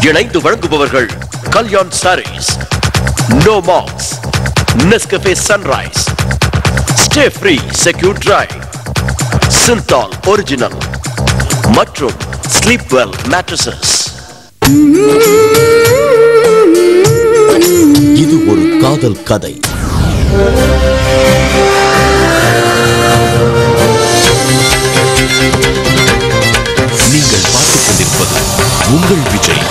இணைந்து வழங்குபவர்கள் Kalyan sarees no marks Nescafe Sunrise stay free secure dry Cinthol original மற்றும் sleep well mattresses இது ஒரு காதல் கதை நீங்கள் பார்த்துக் கொண்டிருப்பது உங்கள் விஜய்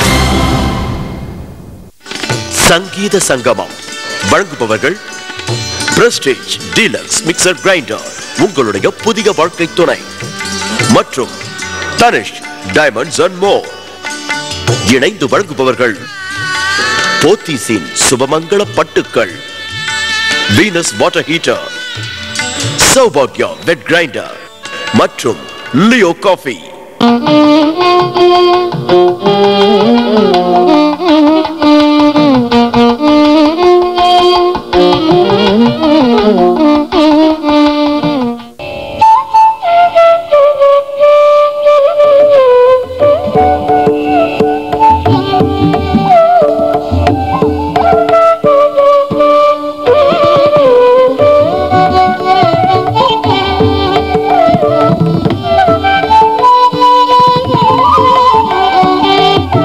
சங்கீத சங்கமம் வழங்குபவர்கள் பிரஸ்டேஜ் டீலக்ஸ் மிக்சர் கிரைண்டர் உங்களுடைய புதிய வாழ்க்கை துணை மற்றும் தனிஷ் டைமண்ட்ஸ் அண்ட் மோர் இணைந்து வழங்குபவர்கள் போத்தீஸின் சுபமங்கள பட்டுக்கள் வீனஸ் வாட்டர் ஹீட்டர் சௌபாக்யா வெட் கிரைண்டர் மற்றும் Leo coffee Thank you.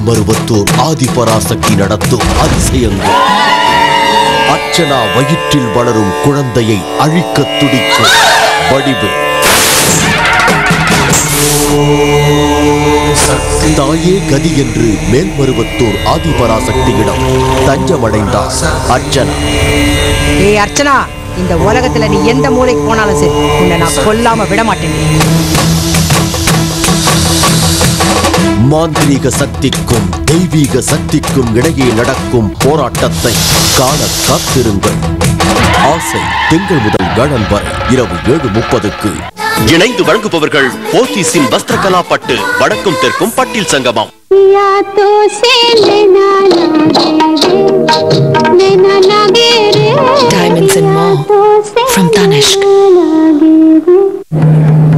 Melmaruvathur Adiparasakthi நடத்தும் அதிசயங்கள் அர்ச்சனா வயிற்றில் வளரும் குழந்தையை அழிக்கத் துடிக்கும் வடிவு தாயே கதி என்று மேல்மருவத்தூர் ஆதிபராசக்தியிடம் தஞ்சமடைந்தார் அர்ச்சனா ஏய் அர்ச்சனா இந்த உலகத்துல நீ எந்த மூலைக்கு போனாலும் சரி உன்னை நான் கொல்லாம விட மாட்டேன் மாந்திரீக சக்திக்கும் தெய்வீக சக்திக்கும் இடையே நடக்கும் போராட்டத்தை காண காத்திருங்கள் ஆசை திங்கள் முதல் வியாழன் வரை இரவு ஏழு முப்பதுக்கு இணைந்து வழங்குபவர்கள் போத்தீஸின் வஸ்திரகலா பட்டு வடக்கும் தெற்கும் பட்டில் சங்கமம் या तो से लेना लागे रे लेना लागे रे Diamonds and more तो से from Tanishq. लागे रे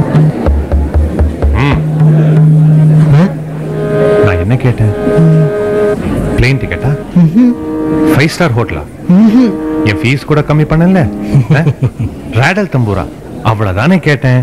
நான் என்ன கேட்டேன் பிளேன் டிக்கெட்டா ஃபைவ் ஸ்டார் ஹோட்டலா என் ஃபீஸ் கூட கம்மி பண்ணல ரேடல் தம்பூரா அவ்வளவுதானே கேட்டேன்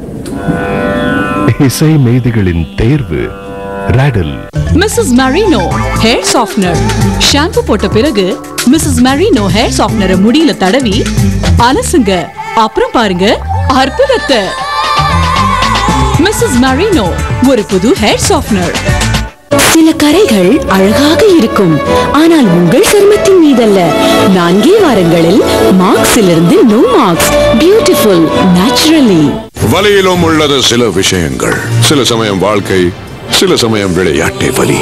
இசை மேதிகளின் தேர்வு ரேடல் மிஸ்ஸஸ் மரினோ ஹேர் சாஃப்ட்னர் ஷாம்பு போட்ட பிறகு மிஸ்ஸஸ் மரினோ ஹேர் சாஃப்ட்னரை முடியில தடவி அலசுங்க அப்புறம் பாருங்க அற்புதத்தை மிஸ்ஸஸ் மரினோ ஒரு புது ஹேர் சாஃப்ட்னர் சில கரைகள் அழகாக இருக்கும் ஆனால் உங்கள் சருமத்தின் மீதல்ல நான்கே வாரங்களில் மார்க்ஸிலிருந்து நோ மார்க்ஸ் பியூட்டிஃபுல் நேச்சுரலி வலியிலும் உள்ளது சில விஷயங்கள் சில சமயம் வாழ்க்கை சில சமயம் விளையாட்டே வலி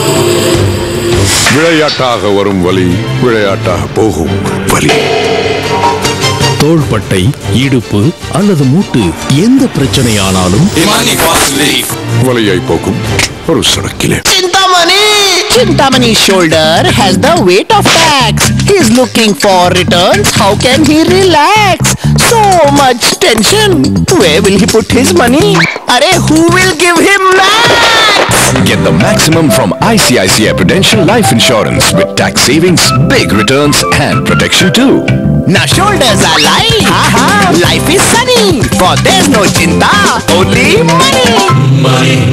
விளையாட்டாக வரும் வலி விளையாட்டாக போகும் வலி தோள்பட்டை இடுப்பு அல்லது மூட்டு எந்த பிரச்சனையானாலும் வலியை போக்கும் ஒரு சடக்கிலே Chintamani! Chintamani shoulder has the weight of tax. He's looking for returns. How can he relax? So much tension. Where will he put his money? Are who will give him max? Get the maximum from ICICI Prudential Life Insurance with tax savings, big returns and protection too. Now shoulders are light. Haha, life is sunny. For there's no chinta, only money.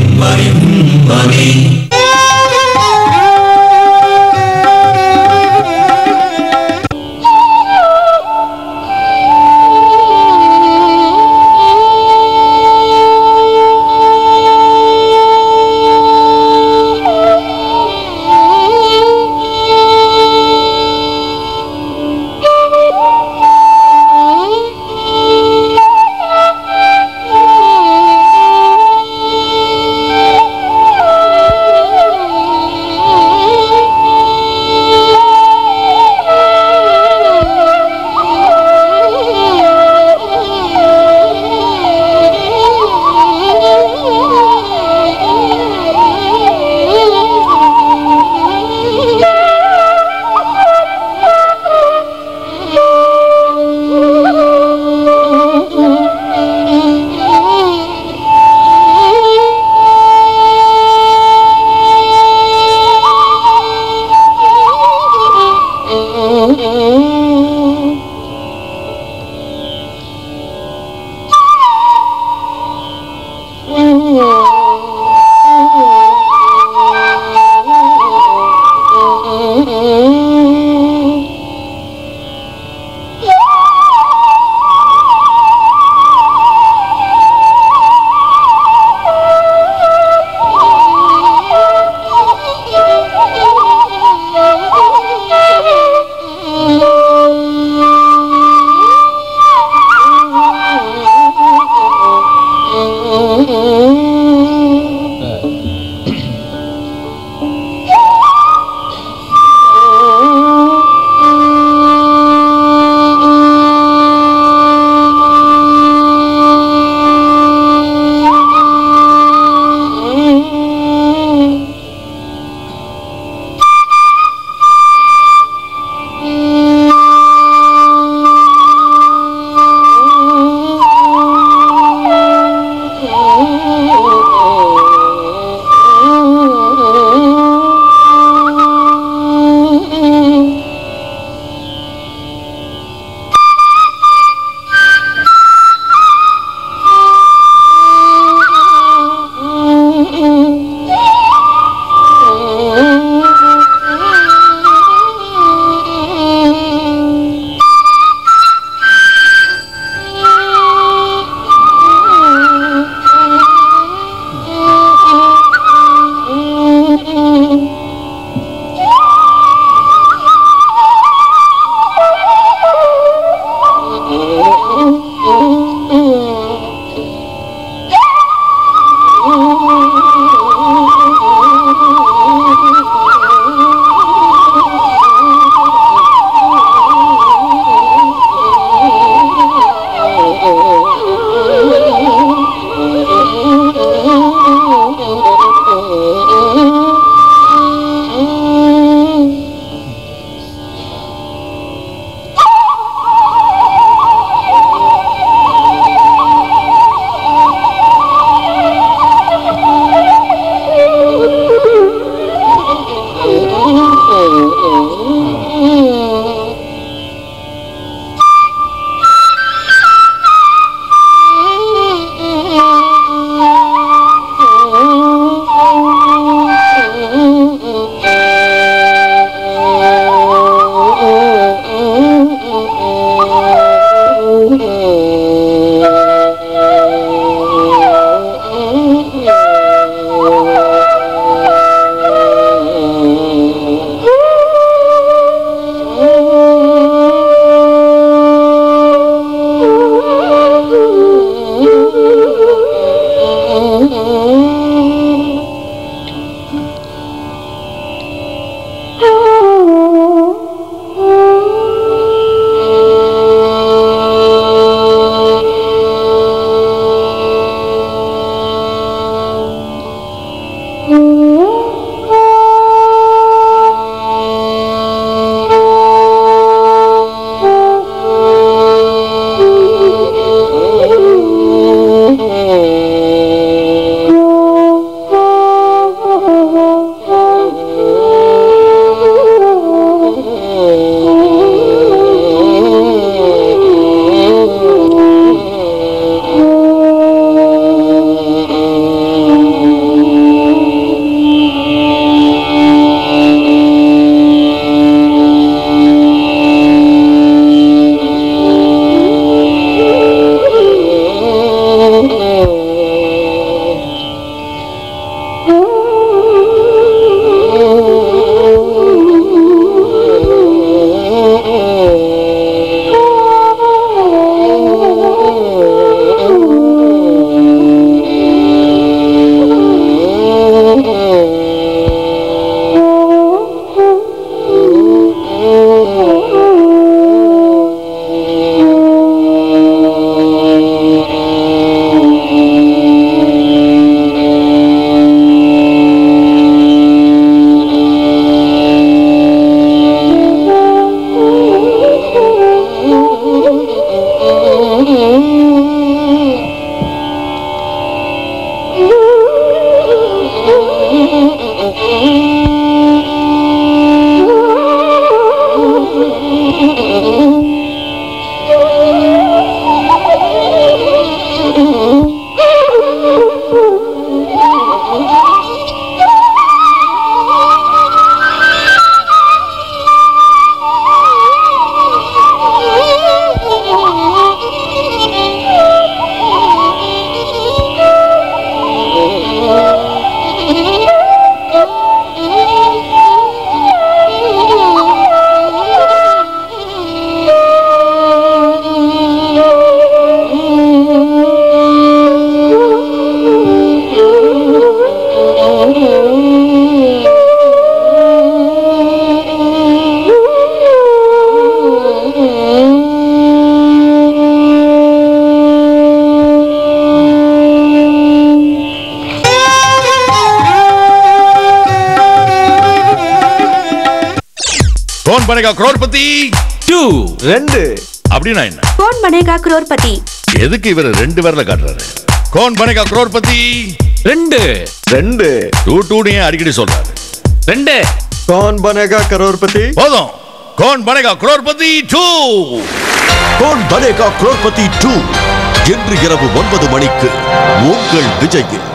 Kaun Banega Crorepati two ரெண்டு அப்படின்னா என்ன कौन बनेगा करोड़पति எதுக்கு இவர் ரெண்டு பேர்ல காட்டுறாரு கௌன் பனேகா கரோட்பதி ரெண்டு ரெண்டு டூ டூன்னு ஏன் அடிக்கடி சொல்றாரு ரெண்டு கௌன் பனேகா கரோட்பதி போதும் கௌன் பனேகா கரோட்பதி டூ கோன் பனேகா குரோர்பதி டூ இன்று இரவு ஒன்பது மணிக்கு உங்கள் விஜயில்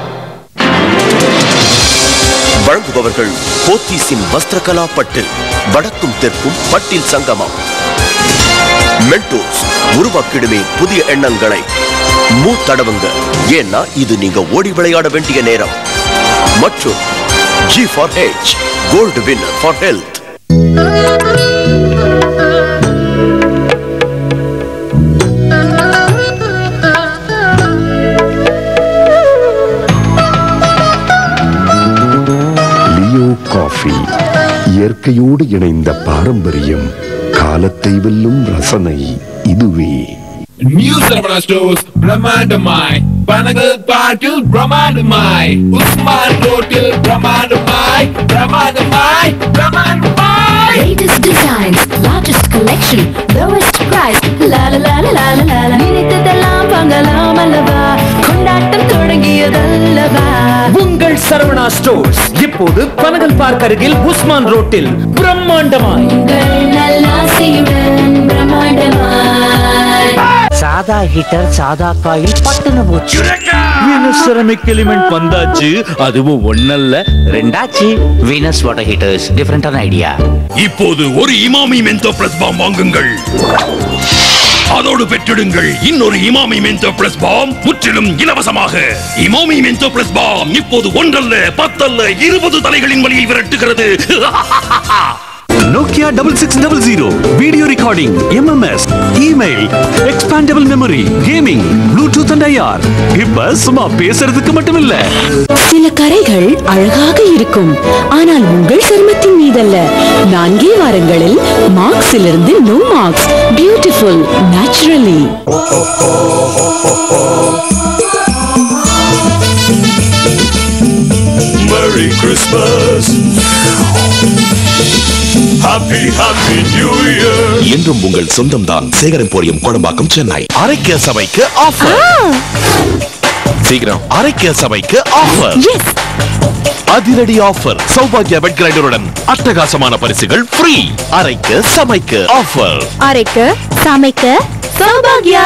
வழங்குபவர்கள் போத்தீஸின் வஸ்திரகலா பட்டு வடக்கும் தெற்கும் பட்டில் சங்கமம் மென்டோஸ் உருவாக்கிடுமே புதிய எண்ணங்களை மூத்தடவுங்க ஏன்னா இது நீங்க ஓடி விளையாட வேண்டிய நேரம் மற்றும் G for H gold winner for health Leo coffee இயற்கையோடு இணைந்த பாரம்பரியம் காலத்தை வெல்லும் ரசனை இதுவே New Sarvana Stores, Brahmandamai, Panagal Partil, Brahmandamai, Usman Hotel, Brahmandamai, Brahmandamai, Brahmandamai. latest designs largest collection lowest price la la la la la la la la நினைத்ததெல்லாம் வாங்கலாம் அல்லவா கொண்டாட்டம் தொடங்கியதல்லவா உங்கள் சரவணா ஸ்டோர்ஸ் இப்போது பனகல் பார்க் அருகில் உஸ்மான் ரோட்டில் பிரம்மாண்டமாய் உங்கள் நல்லாசையுடன் பிரம்மாண்டமாய் சாதா ஹீட்டர் சாதா காயில் பட்டுன்னு போச்சு வீனஸ் செரமிக் எலிமெண்ட் வந்தாச்சு அதுவும் ஒன்னல்ல ரெண்டாச்சு வீனஸ் வாட்டர் ஹீட்டர்ஸ் டிஃபரெண்டான ஐடியா இப்போது ஒரு இமாமி மென்தோ பிளஸ் பாம் வாங்குங்கள் அதோடு பெற்றிடுங்கள் இன்னொரு இமாமி மென்தோ பிளஸ் பாம் முற்றிலும் இலவசமாக இமாமி மென்தோ பிளஸ் பாம் இப்போது ஒன்றல்ல பத்தல்ல இருபது தலைகளின் வழியை விரட்டுகிறது Nokia double six double zero video recording MMS email expandable memory gaming bluetooth and IR இப்ப சும்மா பேசுறதுக்கு மட்டும் இல்ல சில கரைகள் அழகாக இருக்கும் ஆனால் உங்கள் சருமத்தின் மீதல்ல நான்கே வாரங்களில் மார்க்ஸிலிருந்து no marks beautiful naturally Merry Christmas Happy Happy New Year என்றும் உங்கள் சொந்தம் தான் சேகரன் போரியம் குடம்பாக்கம் சென்னை அரைக்க சபைக்கு ஆஃபர் சீக்கிரம் அரைக்க சபைக்கு ஆஃபர் அதிரடி ஆஃபர் சௌபாகிய வெட் கிரைண்டருடன் அட்டகாசமான பரிசுகள் ஃப்ரீ அரைக்க சமைக்க ஆஃபர் அரைக்க சமைக்க சௌபாகியா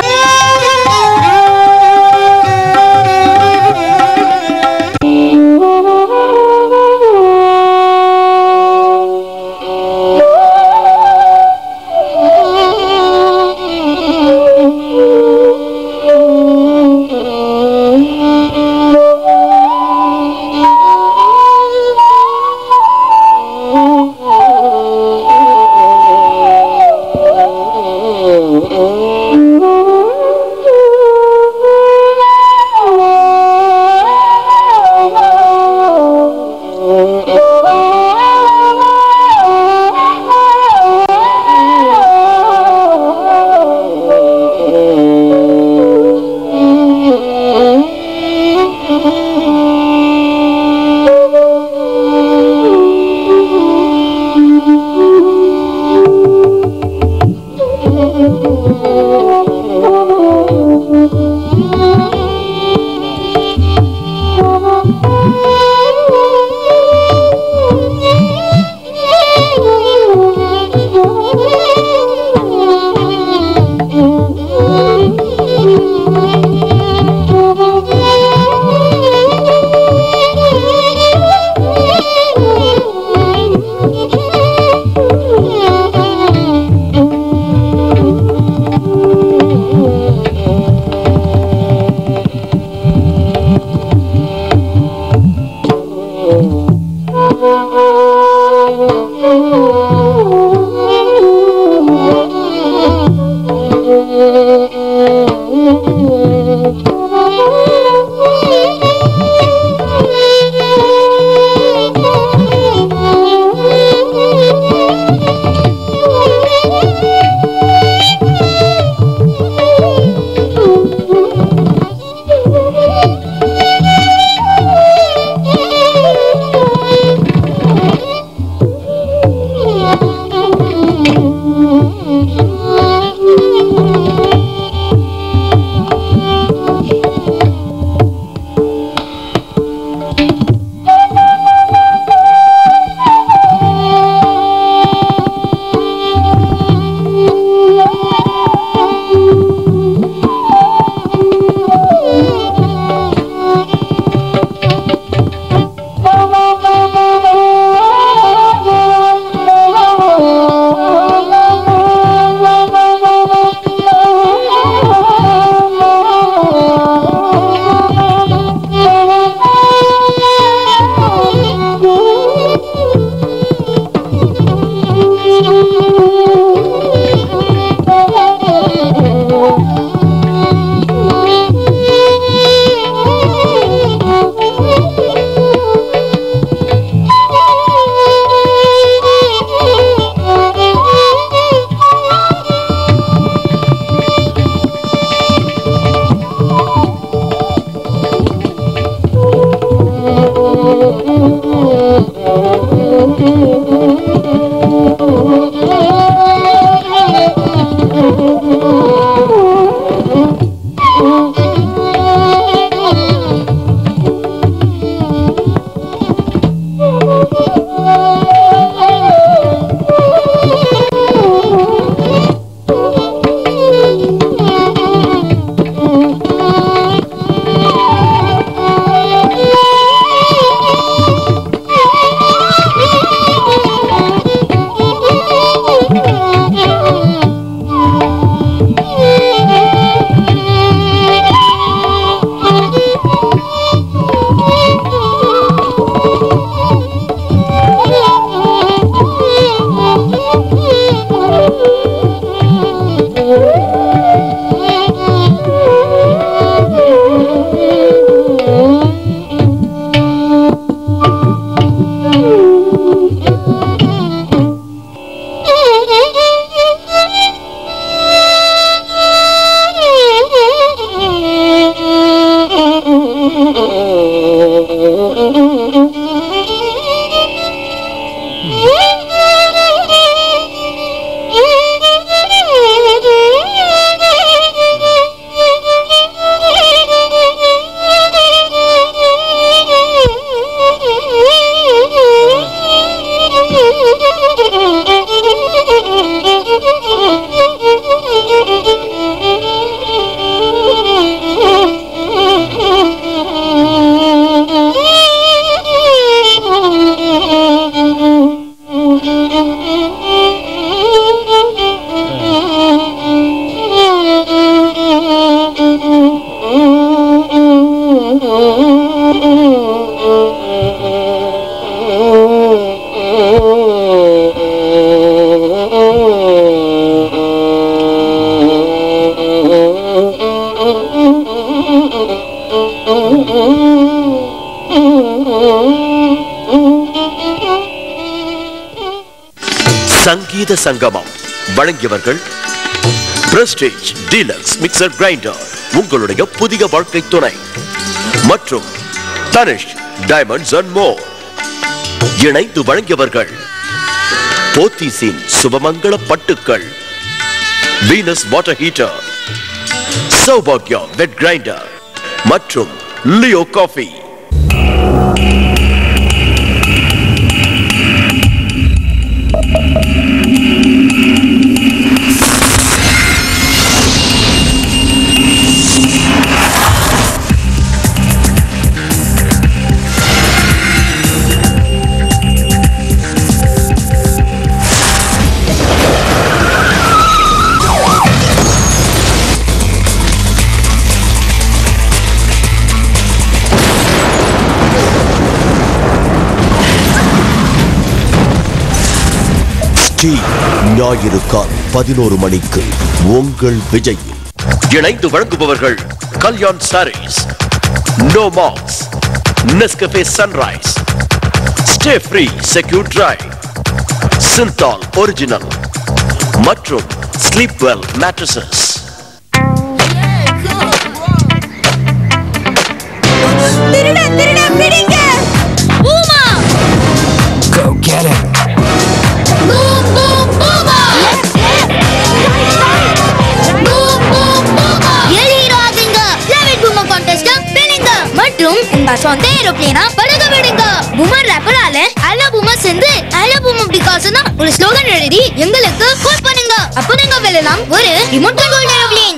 சங்கீத சங்கமம் வழங்கியவர்கள் பிரஸ்டேஜ் டீலக்ஸ் மிக்சர் கிரைண்டர் உங்களுடைய புதிய வாழ்க்கை துணை மற்றும் தனிஷ் டைமண்ட்ஸ் அண்ட் மோர் இணைந்து வழங்கியவர்கள் போத்தீஸின் சுபமங்கள பட்டுக்கள் வீனஸ் வாட்டர் ஹீட்டர் சௌபாக்யா வெட் கிரைண்டர் மற்றும் லியோ காஃபி டீ ஞாயிறு காலை பதினோரு மணிக்கு உங்கள் விஜய் இணைந்து வழங்குபவர்கள் Kalyan sarees no marks Nescafe Sunrise stay free secure dry Cinthol original மற்றும் ஸ்லீப் வெல் மேட்ரஸஸ் திருட திருட பிடிங்க பூமா Go get him. பூம் பூம் பூமா பூம் பூம் பூமா எழுகிறாதீங்க லெவல் பூமா கான்டெஸ்ட் பிடிங்க மற்றும் உங்க சொந்த ஏரோப்ளேனா பறக்க விடுங்க பூமர் ரேப்பரால அல்ல பூமா சேர்ந்து அல்ல பூமா பிகாஸ்னா ஒரு ஸ்லோகன் எழுதி எங்களுக்கு கோட் பண்ணுங்க அப்போ நீங்க வெல்லலாம் ஒரு remote control aeroplane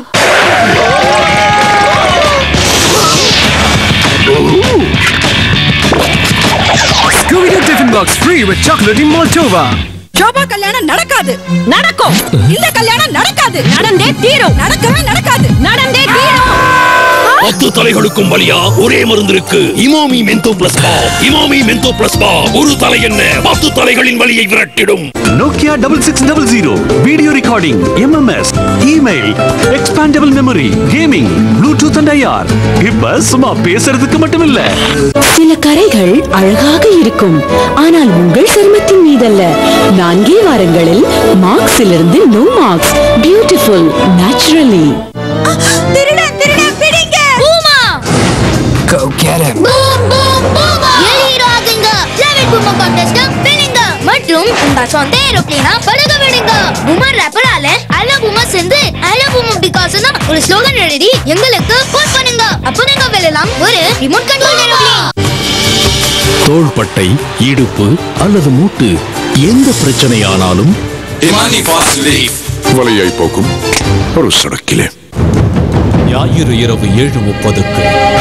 Scooby-Doo Tiffin Box free with chocolate in Moldova. சோபா கல்யாணம் நடக்காது நடக்கும் இந்த கல்யாணம் நடக்காது நடந்தே தீரும் நடக்கவே நடக்காது நடந்தே தீரும் பத்து தலைகளுக்கும் வலியா ஒரே மருந்து இருக்கு இமாமி மென்தோ பிளஸ் பா இமாமி மென்தோ பிளஸ் பா ஒரு தலை என்ன பத்து தலைகளின் வலியை விரட்டிடும் Nokia 6600 video recording MMS email expandable memory gaming Bluetooth and IR இப்ப சும்மா பேசுறதுக்கு மட்டும் இல்ல சில கரைகள் அழகாக இருக்கும் ஆனால் உங்கள் சருமத்தின் மீதல்ல நான்கே வாரங்களில் மார்க்ஸிலிருந்து நோ மார்க்ஸ் பியூட்டிஃபுல் நேச்சுரலி திருட திருட பிடிங்க பூமா Go get him. பூம் பூம் பூமா எழுகிறாதீங்க லெவல் பூமா கான்டெஸ்ட் பிடிங்க மற்றும் உங்க சொந்த ஏரோப்ளேனா பறக்க விடுங்க பூமர் ரேப்பரால அல்ல பூமா சேர்ந்து அல்ல பூமா பிகாஸ்னா ஒரு ஸ்லோகன் எழுதி எங்களுக்கு கோட் பண்ணுங்க அப்போ நீங்க வெல்லலாம் ஒரு ரிமோட் கண்ட்ரோல் ஏரோப்ளேன் தோள்பட்டை இடுப்பு அல்லது மூட்டு எந்த பிரச்சனையானாலும் இமானி ஃபாஸ்ட் லீஃப் வலியை போக்கும் ஒரு சடக்கிலே ஞாயிறு இரவு ஏழு முப்பதுக்கு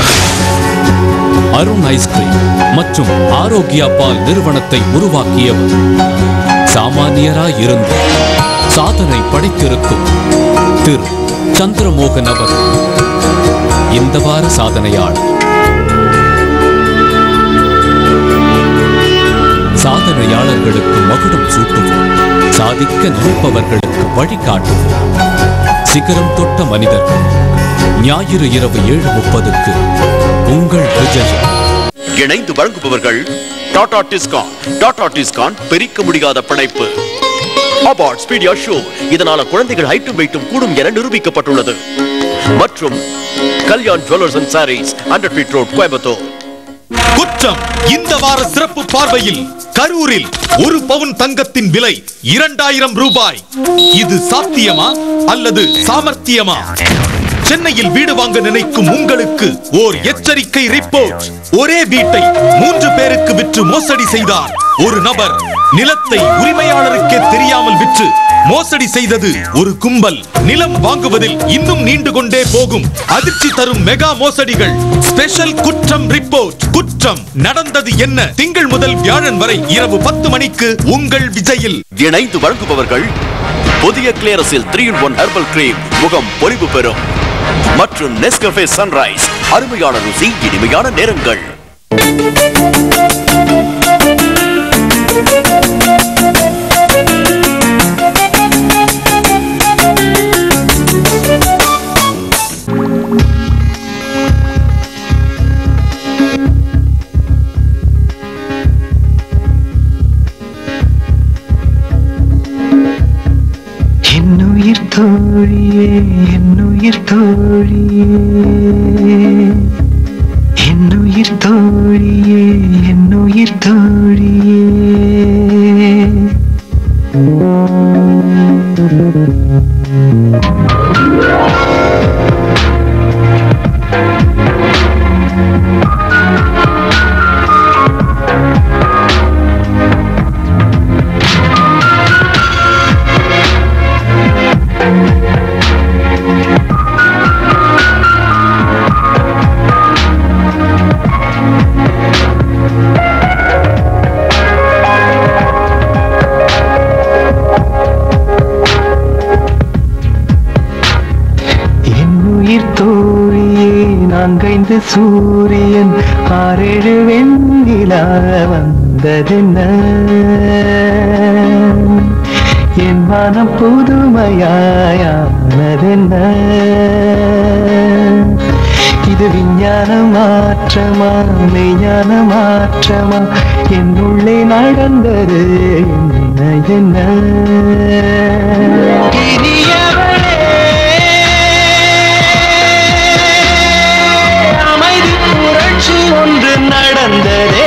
அருண் ஐஸ்கிரீம் மற்றும் ஆரோக்கியா பால் நிறுவனத்தை உருவாக்கியவர் சாமானியராய் இருந்து சாதனை படைத்திருக்கும் திரு சந்திரமோகன் அவர் இந்த வார சாதனையாளர் சாதனையாளர்களுக்கு மகுடம் சூட்டுவோம் சாதிக்க நினைப்பவர்களுக்கு வழிகாட்டுவோம் சிகரம் தொட்ட மனிதர்கள் ஞாயிறு இரவு ஏழு முப்பதுக்கு உங்கள் விஜய் இணைந்து வழங்குபவர்கள் டாடா டிஸ்கான் டாடா டிஸ்கான் பிரிக்க முடியாத பிணைப்பு அபார்ட் ஸ்பீடியா ஷோ இதனால குழந்தைகள் ஹைட்டும் வெயிட்டும் கூடும் என நிரூபிக்கப்பட்டுள்ளது மற்றும் Kalyan jewellers and sarees hundred feet road Coimbatore குற்றம் இந்த வார சிறப்பு பார்வையில் கரூரில் ஒரு பவுன் தங்கத்தின் விலை இரண்டாயிரம் ரூபாய் இது சாத்தியமா அல்லது சாமர்த்தியமா சென்னையில் வீடு வாங்க நினைக்கும் உங்களுக்கு ஓர் எச்சரிக்கை ரிப்போர்ட் ஒரே வீட்டை மூன்று பேருக்கு விற்று மோசடி செய்தார் ஒரு நபர் நிலத்தை உரிமையாளருக்கே தெரியாமல் விற்று மோசடி செய்தது ஒரு கும்பல் நிலம் வாங்குவதில் இன்னும் நீண்டு கொண்டே போகும் அதிர்ச்சி தரும் மெகா மோசடிகள் ஸ்பெஷல் குற்றம் ரிப்போர்ட் குற்றம் நடந்தது என்ன திங்கள் முதல் வியாழன் வரை இரவு பத்து மணிக்கு உங்கள் விஜயில் இணைந்து வழங்குபவர்கள் புதிய கிளியரஸில் three in one herbal cream முகம் பொலிவு பெறும் மற்றும் நெஸ்கஃபே சன்ரைஸ் அருமையான ருசி இனிமையான நேரங்கள் என்னுயிர் தோழியே என்னுயிர் தோழியே என்னுயிர் தோழியே என்னுயிர் தோழியே என்னுயிர் தோழியே நான்கைந்து சூரியன் ஆறேழு வெண்ணிலா வந்ததென்ன என் மனம் புதுமையாயானதென்ன இது விஞ்ஞான மாற்றமா மெய்ஞான மாற்றமா என்னுள்ளே நடந்தது என்ன என்ன அமைதி புரட்சி ஒன்று நடந்ததே